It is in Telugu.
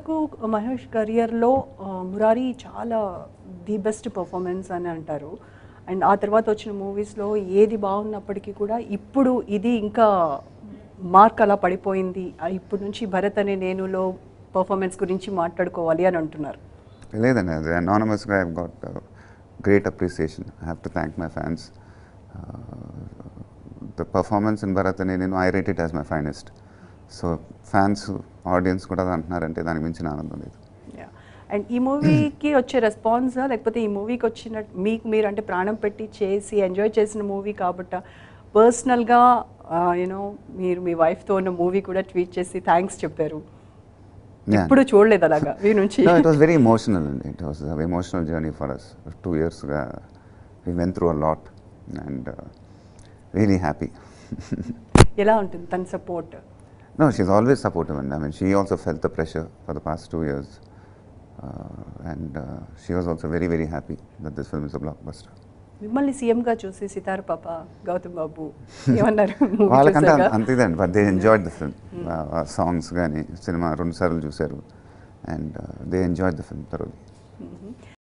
వరకు మహేష్ కెరియర్లో మురారి చాలా ది బెస్ట్ పర్ఫార్మెన్స్ అని అంటారు అండ్ ఆ తర్వాత వచ్చిన మూవీస్లో ఏది బాగున్నప్పటికీ కూడా ఇప్పుడు ఇది ఇంకా మార్క్ అలా పడిపోయింది ఆ ఇప్పుడు నుంచి భరత్ అనే నేనులో పర్ఫార్మెన్స్ గురించి మాట్లాడుకోవాలి అని అంటున్నారు లేదండి అది అనానమస్గా I got great appreciation I have to thank my fans the performance in Bharat అని నేను I rate it as my finest so fans audience కూడా అది అంటున్నారంటే దానికి మించిన ఆనందం లేదు అండ్ ఈ మూవీకి వచ్చే రెస్పాన్స్ లేకపోతే ఈ మూవీకి వచ్చిన మీకు మీరు అంటే ప్రాణం పెట్టి చేసి ఎంజాయ్ చేసిన మూవీ కాబట్టి పర్సనల్గా యూనో మీరు మీ వైఫ్తో ఉన్న మూవీ కూడా ట్వీట్ చేసి థ్యాంక్స్ చెప్పారు Yeah. ఇప్పుడు చూడలేదు అలాగా మీ నుంచి No, it was very emotional and it was an emotional journey for us. For two years, uh, we went through a lot and uh, really happy. ఎలా ఉంటుంది తన support no, she's always supportive and I mean, she also felt the pressure for the past two years. Uh, and uh, she was also very, very happy that this film is a blockbuster. మిమ్మల్ని సీఎంగా చూసి సితార పాప గౌతమ్ బాబు ఏమన్నారు movie వాళ్ళకంటే చూశాక? అంత ఇదండి but they enjoyed the film songs కానీ సినిమా రెండు సార్లు చూశారు and they enjoyed the film తరువాత